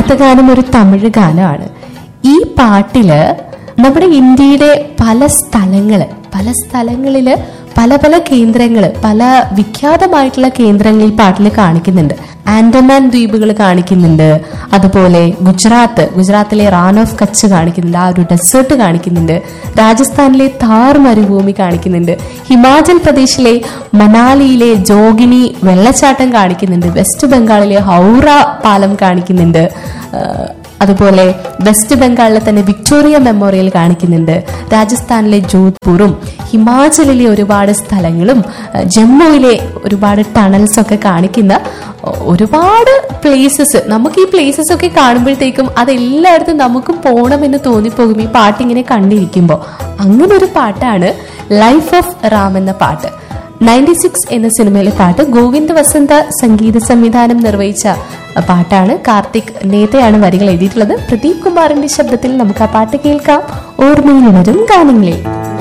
അടുത്ത ഗാനം ഒരു തമിഴ് ഗാനമാണ് ഈ പാട്ടില് നമ്മുടെ ഇന്ത്യയുടെ പല സ്ഥലങ്ങള് പല സ്ഥലങ്ങളില് പല പല കേന്ദ്രങ്ങൾ പല വിഖ്യാതമായിട്ടുള്ള കേന്ദ്രങ്ങൾ ഈ പാട്ടിൽ കാണിക്കുന്നുണ്ട് ആൻഡമാൻ ദ്വീപുകൾ കാണിക്കുന്നുണ്ട് അതുപോലെ ഗുജറാത്ത് ഗുജറാത്തിലെ റാൻ ഓഫ് കച്ച് കാണിക്കുന്നുണ്ട് ആ ഒരു ഡെസേർട്ട് കാണിക്കുന്നുണ്ട് രാജസ്ഥാനിലെ താർ മരുഭൂമി കാണിക്കുന്നുണ്ട് ഹിമാചൽ പ്രദേശിലെ മണാലിയിലെ ജോഗിനി വെള്ളച്ചാട്ടം കാണിക്കുന്നുണ്ട് വെസ്റ്റ് ബംഗാളിലെ ഹൗറ പാലം കാണിക്കുന്നുണ്ട് ആ, അതുപോലെ വെസ്റ്റ് ബംഗാളിലെ തന്നെ വിക്ടോറിയ മെമ്മോറിയൽ കാണിക്കുന്നുണ്ട് രാജസ്ഥാനിലെ ജോധ്പൂറും ഹിമാചലിലെ ഒരുപാട് സ്ഥലങ്ങളും ആ, ജമ്മുവിലെ ഒരുപാട് ടണൽസ് ഒക്കെ കാണിക്കുന്ന ഒരുപാട് പ്ലേസസ് നമുക്ക് ഈ പ്ലേസസ് ഒക്കെ കാണുമ്പോഴത്തേക്കും അതെല്ലായിടത്തും നമുക്കും പോകണമെന്ന് തോന്നിപ്പോകും ഈ പാട്ടിങ്ങനെ കണ്ടിരിക്കുമ്പോൾ അങ്ങനെ ഒരു പാട്ടാണ് ലൈഫ് ഓഫ് റാം എന്ന പാട്ട് നയൻറ്റി സിക്സ് എന്ന സിനിമയിലെ പാട്ട് ഗോവിന്ദ് വസന്ത സംഗീത സംവിധാനം നിർവഹിച്ച പാട്ടാണ് കാർത്തിക് നേതയാണ് വരികൾ എഴുതിയിട്ടുള്ളത് പ്രദീപ് കുമാറിന്റെ ശബ്ദത്തിൽ നമുക്ക് ആ പാട്ട് കേൾക്കാം ഓർമ്മയിലുണരും ഗാനങ്ങളിൽ